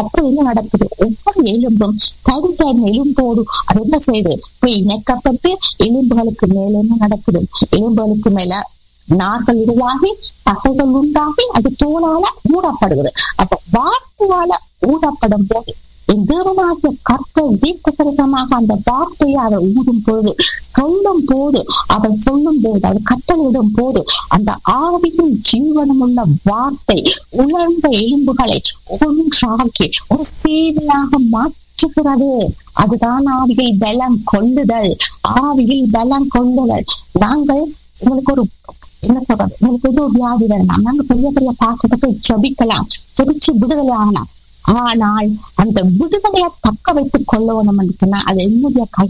அப்ப என்ன நடக்குது ஒவ்வொரு எலும்பும் தனி தன் எலும்போடு அது என்ன செய்யுது போய் இணைக்கப்பட்டு எலும்புகளுக்கு மேல என்ன நடக்குது எலும்புகளுக்கு மேல நார்கள் உருவாகி தசைகள் உண்டாகி அது தோலால மூடப்படுகிறது அப்ப வார்த்தையால ஊடப்படும் போது என் தேவனாகிய கர்த்தர் தீர்க்கசரிசமாக அந்த வார்த்தையை அவர் ஊதும் பொழுது சொல்லும் போது அவர் சொல்லும் போது அவர் கட்டளையிடும் போது அந்த ஆவியின் ஜீவனம் உள்ள வார்த்தை உலர்ந்த எலும்புகளை ஒன்றாக்கி ஒரு சேவையாக மாற்றுகிறது அதுதான் ஆவியில் பலம் கொள்ளுதல் ஆவியில் பலம் கொள்ளுதல் நாங்கள் உங்களுக்கு ஒரு என்ன சொல்றது உங்களுக்கு ஏதோ வியாதி வேணாம் நாங்க பெரிய பெரிய பாக்கத்தை போய் ஜபிக்கலாம் ஜபிச்சு விடுதலை ஆகலாம் ஆனால் அந்த விடுதலையை தக்க வைத்துக் கொள்ளணும் சொன்னா அது என்னுடைய கை